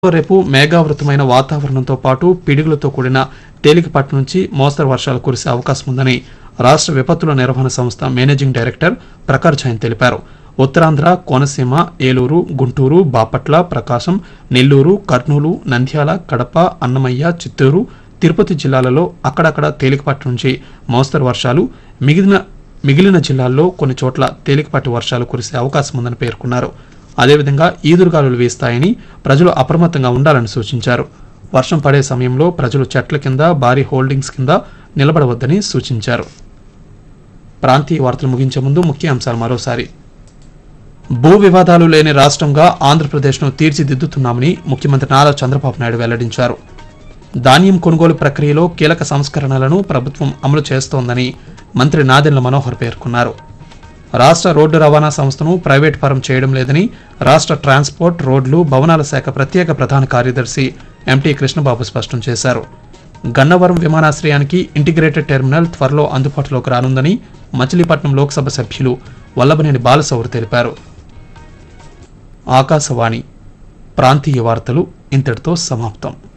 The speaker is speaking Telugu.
రేపు మేఘావృతమైన వాతావరణంతో పాటు పిడుగులతో కూడిన తేలికపాటి నుంచి మోస్తరు వర్షాలు కురిసే అవకాశం ఉందని రాష్ట్ర విపత్తుల నిర్వహణ సంస్థ మేనేజింగ్ డైరెక్టర్ ప్రకాష్ జైన్ తెలిపారు ఉత్తరాంధ్ర కోనసీమ ఏలూరు గుంటూరు బాపట్ల ప్రకాశం నెల్లూరు కర్నూలు నంద్యాల కడప అన్నమయ్య చిత్తూరు తిరుపతి జిల్లాలలో అక్కడక్కడ తేలికపాటి నుంచి మోస్తరు వర్షాలు మిగిలిన మిగిలిన జిల్లాల్లో కొన్ని చోట్ల తేలికపాటి వర్షాలు కురిసే అవకాశం ఉందని పేర్కొన్నారు అదేవిధంగా ఈదురుగాలులు వీస్తాయని ప్రజలు అప్రమత్తంగా ఉండాలని సూచించారు వర్షం పడే సమయంలో ప్రజలు చెట్ల కింద భారీ హోల్డింగ్స్ కింద నిలబడవద్దని సూచించారు ప్రాంతీయ వార్తలు ముగించే ముందు ముఖ్య అంశాలు మరోసారి భూ వివాదాలు లేని రాష్ట్రంగా ఆంధ్రప్రదేశ్ను తీర్చిదిద్దుతున్నామని ముఖ్యమంత్రి నారా చంద్రబాబు నాయుడు వెల్లడించారు ధాన్యం కొనుగోలు ప్రక్రియలో కీలక సంస్కరణలను ప్రభుత్వం అమలు చేస్తోందని మంత్రి నాదెండ్ల మనోహర్ పేర్కొన్నారు రాష్ట్ర రోడ్డు రవాణా సంస్థను ప్రైవేట్ పరం చేయడం లేదని రాష్ట్ర ట్రాన్స్పోర్ట్ రోడ్లు భవనాల శాఖ ప్రత్యేక ప్రధాన కార్యదర్శి ఎంటీ కృష్ణబాబు స్పష్టం చేశారు గన్నవరం విమానాశ్రయానికి ఇంటిగ్రేటెడ్ టెర్మినల్ త్వరలో అందుబాటులోకి రానుందని మచిలీపట్నం లోక్సభ సభ్యులు వల్లభనేని బాలసౌరి తెలిపారు ఆకాశవాణి ప్రాంతీయ వార్తలు ఇంతటితో సమాప్తం